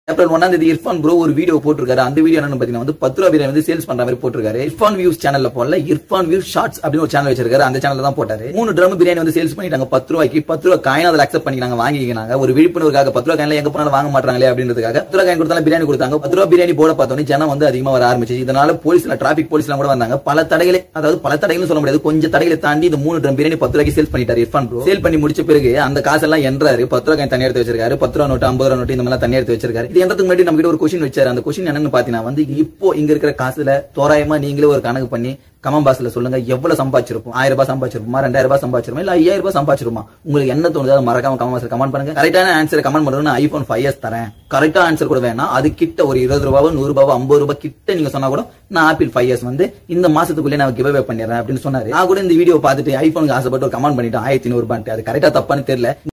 April ஒன்னாம் தேதி Irfan bro ஒரு வீடியோ போட்டிருக்காரு அந்த வீடியோ என்னன்னு பாத்தீங்கன்னா வந்து பத்து ரூபா பிரியாணி வந்து சேல்ஸ் பண்ற மாதிரி போட்டிருக்காரு இர்ஃபான் வியூஸ் சேனல்ல போடல இர்ஃபான் வியூஸ் ஷார்ட்ஸ் அப்படின்னு ஒரு சேனல் வச்சிருக்காரு அந்த சேனல்ல தான் போட்டாரு மூணு ட்ரம் பிரியாணி வந்து சேல்ஸ் பண்ணிட்டாங்க பத்து ரூபாய்க்கு பத்து ரூபா காயின் அதில் அக்செப்ட் பண்ணிக்கிறாங்க வாங்கிக்கிறாங்க ஒரு விழிப்புணர்வுக்காக பத்து ரூபா காயின்ல எங்க போனாலும் வாங்க மாட்டாங்களே அப்படின்றதுக்காக பத்து ரூபா காயின் கொடுத்தாலும் பிரியாணி கொடுத்தாங்க பத்து ரூபா பிரியாணி போட பார்த்தோன்னே ஜனம் வந்து அதிகமா வர ஆரம்பிச்சு இதனால போலீஸ்ல டிராபிக் போலீஸ்லாம் கூட வந்தாங்க பல தடைகளை அதாவது பல தடைகளும் சொல்ல முடியாது கொஞ்சம் தடைகளை தாண்டி இந்த மூணு ட்ரம் பிரியாணி பத்து ரூபாய்க்கு சேல்ஸ் பண்ணிட்டாரு இர்ஃபான் ப்ரோ சேல் பண்ணி முடிச்ச பிறகு அந்த காசெல்லாம் என்றாரு பத்து ரூபாய் தண்ணி எடுத்து வச்சிருக்காரு பத்து ரூபா நோட்டு ஐம்பது ரூபா நோட்டு இந்த மாதிரி தண்ணி எடுத்து வச்சிருக்காரு இது எந்தத்துக்கு முன்னாடி நம்ம கிட்ட ஒரு கொஸ்டின் வச்சாரு அந்த கொஸ்டின் என்னன்னு பாத்தீங்கன்னா வந்து இப்போ இங்க இருக்கிற காசுல தோராயமா நீங்களே ஒரு கணக்கு பண்ணி கமெண்ட் பாக்ஸ்ல சொல்லுங்க எவ்வளவு சம்பாதிச்சிருப்போம் ஆயிரம் ரூபாய் சம்பாதிச்சிருப்போமா ரெண்டாயிரம் ரூபாய் சம்பாதிச்சிருப்போம் இல்ல ஐயாயிரம் ரூபாய் சம்பாதிச்சிருமா உங்களுக்கு என்ன தோணுது அதை மறக்காம கமெண்ட் பாக்ஸ்ல கமெண்ட் பண்ணுங்க கரெக்டான ஆன்சர் கமெண்ட் பண்ணுறது நான் ஐபோன் ஃபைவ் எஸ் தரேன் கரெக்டா ஆன்சர் கூட வேணாம் அது கிட்ட ஒரு இருபது ரூபாவோ நூறு ரூபாவோ ஐம்பது ரூபாய் கிட்ட நீங்க சொன்னா கூட நான் ஆப்பிள் ஃபைவ் எஸ் வந்து இந்த மாசத்துக்குள்ளே நான் கிவ் பண்ணிடுறேன் அப்படின்னு சொன்னாரு நான் கூட இந்த வீடியோ பார்த்துட்டு ஐபோனுக்கு ஆசைப்பட்டு ஒரு கமெண்ட் பண்ணிட்டேன் ஆயிரத்தி நூறு ரூபாய் அது கரெக்டா தப்பான்னு தெரியல